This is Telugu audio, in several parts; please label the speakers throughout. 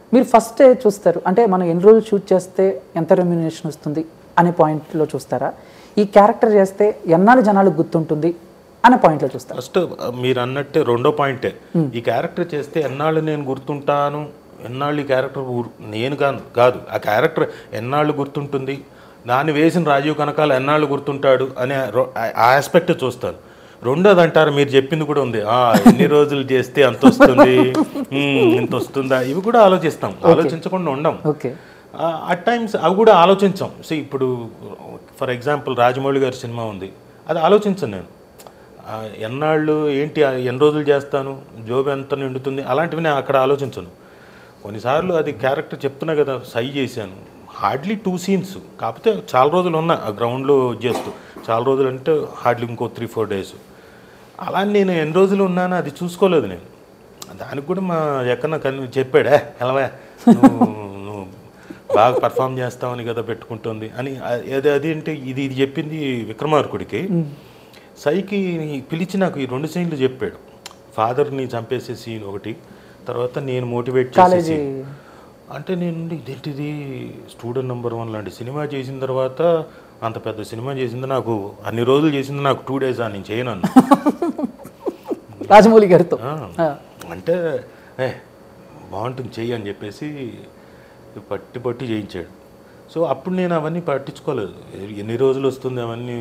Speaker 1: మీరు ఫస్ట్ చూస్తారు అంటే మనం ఎన్ని రోజులు షూట్ చేస్తే ఎంత రెమ్యునేషన్ వస్తుంది అనే పాయింట్లో చూస్తారా ఈ క్యారెక్టర్ చేస్తే ఎన్నాళ్ళు జనాలకు గుర్తుంటుంది అనే పాయింట్లో చూస్తారా
Speaker 2: ఫస్ట్ మీరు అన్నట్టే రెండో పాయింటే ఈ క్యారెక్టర్ చేస్తే ఎన్నాళ్ళు నేను గుర్తుంటాను ఎన్నాళ్ళు ఈ క్యారెక్టర్ ఊర్- నేను కాను కాదు ఆ క్యారెక్టర్ ఎన్నాళ్ళు గుర్తుంటుంది దాన్ని వేసిన రాజీవ్ కనకాల ఎన్నాళ్ళు గుర్తుంటాడు అనే రొ- ఆ- ఆ ఆస్పెక్ట్ చూస్తాను రెండోది అంటారు మీరు చెప్పింది కూడా ఉంది ఆ ఎన్ని రోజులు చేస్తే అంత వస్తుంది ఉమ్, ఇంత వస్తుందా ఇవి కూడా ఆలోచిస్తాం ఆలోచించకుండా ఉండం
Speaker 1: ఓకే
Speaker 2: అట్ టైమ్స్ అవి కూడా ఆలోచించాం సో ఇప్పుడు ఫర్ ఎగ్జాంపుల్ రాజమౌళి గారి సినిమా ఉంది అది ఆలోచించను నేను ఆ, ఎన్నాళ్ళు ఏంటి ఆ, ఎన్ని రోజులు చేస్తాను జోబు ఎంత నిండుతుంది అలాంటివి నేను అక్కడ ఆలోచించను కొన్నిసార్లు అది క్యారెక్టర్ చెప్తున్నా కదా సై చేశాను హార్డ్లీ టూ సీన్స్ కాకపోతే చాలా రోజులు ఉన్నా ఆ గ్రౌండ్లో చేస్తూ చాలా రోజులు అంటే హార్డ్లీ ఇంకో త్రీ ఫోర్ డేస్ అలా నేను ఎన్ని రోజులు ఉన్నానో అది చూసుకోలేదు నేను దానికి కూడా మా ఎక్కడ కని చెప్పాడే ఎలవా నువ్వు నువ్వు బాగా పర్ఫామ్ చేస్తావని కదా పెట్టుకుంటుంది అని అ- అది అది అంటే ఇది ఇది చెప్పింది విక్రమార్కుడికి సైకి పిలిచి నాకు ఈ రెండు సీన్లు చెప్పాడు ఫాదర్ని చంపేసే సీన్ ఒకటి తర్వాత నేను మోటివేట్ చేసే
Speaker 1: కాలేజీ
Speaker 2: సీన్ అంటే నేను ఇదేంటిది స్టూడెంట్ నెంబర్ వన్ లాంటి సినిమా చేసిన తర్వాత అంత పెద్ద సినిమా చేసింది నాకు అన్ని రోజులు చేసింది నాకు టూ డేస్ నేను చేయను అన్న
Speaker 1: రాజమౌళి గారితో
Speaker 2: ఆ, అంటే ఏ బాగుంటుంది చెయ్యి అని చెప్పేసి పట్టి పట్టి చేయించాడు సో అప్పుడు నేను అవన్నీ పట్టించుకోలేదు ఎన్ని రోజులు వస్తుంది అవన్నీ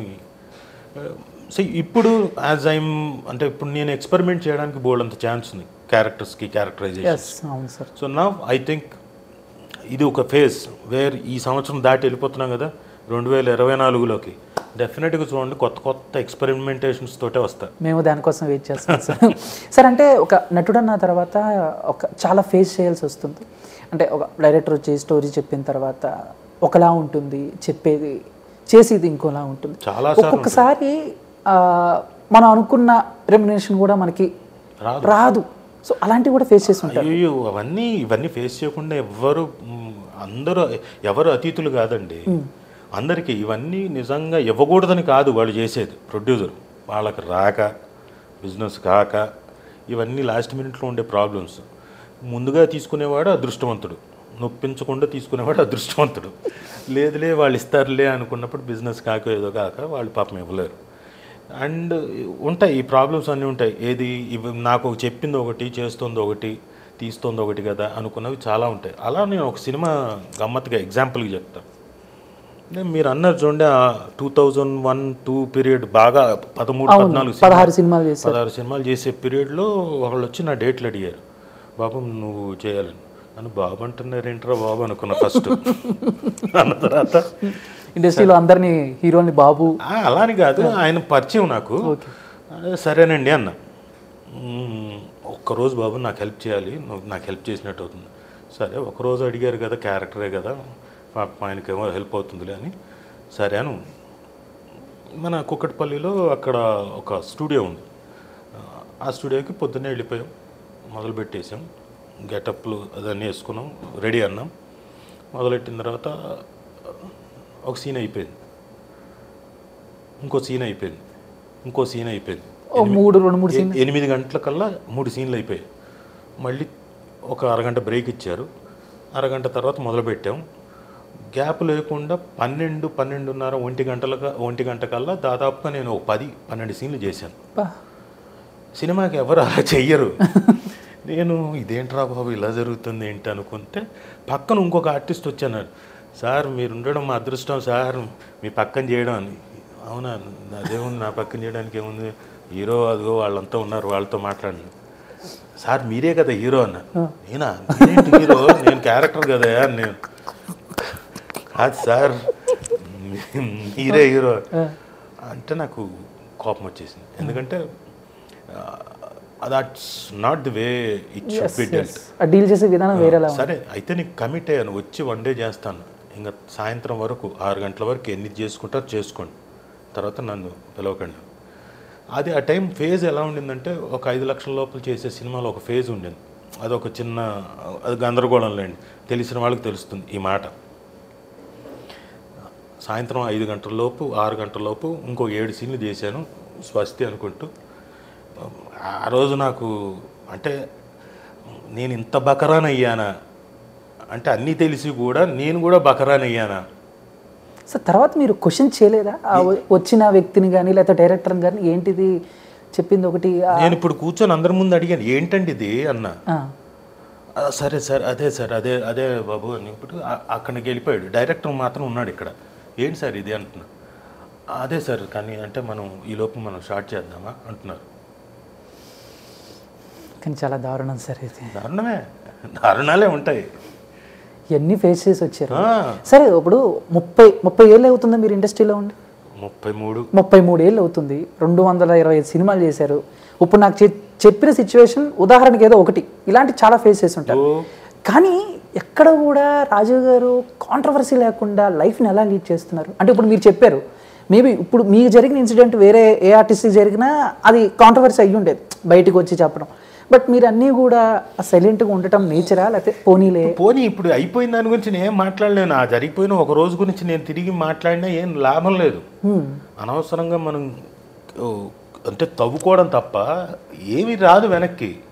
Speaker 2: సో ఇప్పుడు యాజ్ ఐమ్ అంటే ఇప్పుడు నేను ఎక్స్పెరిమెంట్ చేయడానికి బోల్డ్ అంత ఛాన్స్ ఉంది క్యారెక్టర్స్కి క్యారెక్టరైజేషన్
Speaker 1: ఎస్ అవును సార్
Speaker 2: సో నా ఐ థింక్ ఇది ఒక ఫేజ్ వేర్ ఈ సంవత్సరం దాటి వెళ్ళిపోతున్నాం కదా రెండు వేల ఇరవై నాలుగులోకి డెఫినెట్గా చూడండి కొత్త కొత్త ఎక్స్పెరిమెంటేషన్స్ తోటే వస్తాయి
Speaker 1: మేము దానికోసం వెయిట్ చేస్తాం సార్ సార్ అంటే ఒక నటుడు అన్న తర్వాత ఒక చాలా ఫేస్ చేయాల్సి వస్తుంది అంటే ఒక డైరెక్టర్ వచ్చి స్టోరీ చెప్పిన తర్వాత ఒకలా ఉంటుంది చెప్పేది చేసేది ఇంకోలా ఉంటుంది
Speaker 2: చాలా సార్లు
Speaker 1: ఒక్కొక్కసారి ఆ, మనం అనుకున్న రెమ్యునేషన్ కూడా మనకి
Speaker 2: రాదు.
Speaker 1: రాదు సో అలాంటివి కూడా ఫేస్ చేసి ఉంటారు
Speaker 2: అయ్యో అవన్నీ ఇవన్నీ ఫేస్ చేయకుండా ఎవ్వరు మ్, అందరూ ఎవరు అతీతులు కాదండి అందరికీ ఇవన్నీ నిజంగా ఇవ్వకూడదని కాదు వాళ్ళు చేసేది ప్రొడ్యూసర్ వాళ్ళకి రాక బిజినెస్ కాక ఇవన్నీ లాస్ట్ మినిట్లో ఉండే ప్రాబ్లమ్స్ ముందుగా తీసుకునేవాడు అదృష్టవంతుడు నొప్పించకుండా తీసుకునేవాడు అదృష్టవంతుడు లేదులే వాళ్ళు ఇస్తారులే అనుకున్నప్పుడు బిజినెస్ కాక ఏదో కాక వాళ్ళు పాపం ఇవ్వలేరు అండ్ ఉంటాయి ఈ ప్రాబ్లమ్స్ అన్నీ ఉంటాయి ఏది ఇవి నాకు చెప్పింది ఒకటి చేస్తుంది ఒకటి తీస్తుంది ఒకటి కదా అనుకున్నవి చాలా ఉంటాయి అలా నేను ఒక సినిమా గమ్మత్తుగా ఎగ్జాంపుల్కి చెప్తాను నేను మీరు అన్నారు చూడండి two thousand one two period బాగా పదమూడు పద్నాలుగు సినిమాలు-
Speaker 1: పదహారు సినిమాలు చేశారు
Speaker 2: పదహారు సినిమాలు చేసే పీరియడ్లో ఒకళ్ళు వచ్చి నా డేట్లు అడిగారు బాబు నువ్వు చేయాలని నన్ను బాబు అంటున్నారు ఏంట్రా బాబు అనుకున్నా ఫస్ట్ అన్న తర్వాత
Speaker 1: ఇండస్ట్రీలో అందరినీ హీరోని బాబు
Speaker 2: "ఆ, అలా అని కాదు ఆయన పరిచయం నాకు అదే సరేనండి అన్న "మ్మ్, ఒక్కరోజు బాబు నాకు హెల్ప్ చేయాలి నువ్వు నాకు హెల్ప్ చేసినట్టు అవుతుంది సరే ఒకరోజు అడిగారు కదా క్యారెక్టరే కదా పాపం ఆయనకేమో హెల్ప్ అవుతుందిలే అని సరే అను మన కుక్కటిపల్లిలో అక్కడ ఒక స్టూడియో ఉంది ఆ స్టూడియోకి పొద్దున్నే వెళ్ళిపోయాం మొదలు పెట్టేసాం గెటప్లు అదన్నీ వేసుకున్నాం రెడీ అన్నాం మొదలెట్టిన తర్వాత ఒక సీన్ అయిపోయింది ఇంకో సీన్ అయిపోయింది ఇంకో సీన్ అయిపోయింది
Speaker 1: ఓ మూడు రెండు మూడు
Speaker 2: ఎ- ఎనిమిది గంటలకల్లా మూడు సీన్లు అయిపోయాయి మళ్ళీ ఒక అరగంట బ్రేక్ ఇచ్చారు అరగంట తర్వాత మొదలుపెట్టాం గ్యాప్ లేకుండా పన్నెండు పన్నెండున్నర ఒంటి గంటలక ఒంటి గంట కల్లా దాదాపుగా నేను ఒక పది పన్నెండు సీన్లు చేశాను
Speaker 1: బా.
Speaker 2: సినిమాకి ఎవరు అలా చెయ్యరు నేను ఇదేంట్రా బాబు ఇలా జరుగుతుంది ఏంటి అనుకుంటే పక్కన ఇంకొక ఆర్టిస్ట్ వచ్చాను సార్ మీరు ఉండడం మా అదృష్టం సార్ మీ పక్కన చేయడం అని అవునా అదేముంది నా పక్కన చేయడానికి ఏముంది హీరో అదిగో వాళ్ళంతా ఉన్నారు వాళ్ళతో మాట్లాడండి సార్ మీరే కదా హీరో అన్న నేనా నేనేంటి హీరో నేను క్యారెక్టర్ కదా అని నేను కాదు సార్ హీరే హీరో అంటే నాకు కోపం వచ్చేసింది ఎందుకంటే that's not the way it should be dealt
Speaker 1: ఆ డీల్ చేసే విధానం వేరేలా ఉంది
Speaker 2: సరే అయితే నీకు కమిట్ అయ్యాను వచ్చి వన్ డే చేస్తాను ఇంకా సాయంత్రం వరకు ఆరు గంటల వరకు ఎన్ని చేసుకుంటారో చేసుకోండి తర్వాత నన్ను పిలవకండి అది ఆ టైం ఫేజ్ ఎలా ఉండిందంటే ఒక ఐదు లక్షల లోపల చేసే సినిమాలో ఒక ఫేజ్ ఉండింది అది ఒక చిన్న అది గందరగోళం లేండి తెలిసిన వాళ్ళకి తెలుస్తుంది ఈ మాట సాయంత్రం ఐదు గంటల లోపు ఆరు గంటల లోపు ఇంకో ఏడు సీన్లు చేశాను స్వస్తి అనుకుంటూ ఆ రోజు నాకు అంటే నేను ఇంత బకరానయ్యానా అంటే అన్నీ తెలిసి కూడా నేను కూడా బకరానయ్యానా
Speaker 1: సార్ తర్వాత మీరు క్వశ్చన్ చేయలేదా ఆ వ- వచ్చిన వ్యక్తిని కానీ లేకపోతే డైరెక్టర్ని కానీ ఏంటిది చెప్పింది ఒకటి ఆ,
Speaker 2: నేను ఇప్పుడు కూర్చొని అందరి ముందు అడిగాను ఏంటండి ఇది అన్నా
Speaker 1: ఆ,
Speaker 2: "ఆ, సరే సార్ అదే సార్ అదే అదే బాబు అని ఇప్పుడు ఆ- అక్కడికి వెళ్ళిపోయాడు డైరెక్టర్ మాత్రం ఉన్నాడు ఇక్కడ ఏంటి సార్ ఇది అంటున్నా అదే సార్ కానీ అంటే మనం ఈ లోపు మనం షార్ట్ చేద్దామా అంటున్నారు
Speaker 1: కానీ చాలా దారుణం సార్ ఇది
Speaker 2: దారుణమే దారుణాలే ఉంటాయి
Speaker 1: ఇవన్నీ ఫేస్ చేసి వచ్చారు
Speaker 2: ఆ,
Speaker 1: సరే ఇప్పుడు ముప్పై ముప్పై ఏళ్ళు అవుతుందా మీరు ఇండస్ట్రీలో ఉండి
Speaker 2: ముప్పై మూడు
Speaker 1: ముప్పై మూడు ఏళ్ళు అవుతుంది రెండు వందల ఇరవై ఐదు సినిమాలు చేశారు ఇప్పుడు నాకు చె- చెప్పిన సిచ్యువేషన్ ఉదాహరణకి ఏదో ఒకటి ఇలాంటి చాలా ఫేస్ చేసి ఉంటారు
Speaker 2: ఓ,
Speaker 1: కానీ ఎక్కడ కూడా రాజీవ్ గారు కాంట్రవర్సీ లేకుండా లైఫ్ని ఎలా లీడ్ చేస్తున్నారు అంటే ఇప్పుడు మీరు చెప్పారు మేబీ ఇప్పుడు మీకు జరిగిన ఇన్సిడెంట్ వేరే ఏ ఆర్టిస్ట్కి జరిగినా అది కాంట్రవర్సీ అయ్యి ఉండేది బయటికి వచ్చి చెప్పడం బట్ మీరు అన్నీ కూడా సైలెంట్గా ఉండటం నేచరా లేకపోతే పోనీలే
Speaker 2: పోనీ ఇప్పుడు అయిపోయిన దాని గురించి నేను ఏం మాట్లాడలేను ఆ జరిగిపోయిన ఒక రోజు గురించి నేను తిరిగి మాట్లాడినా ఏం లాభం లేదు అనవసరంగా మనం ఓ, అంటే తవ్వుకోవడం తప్ప ఏమీ రాదు వెనక్కి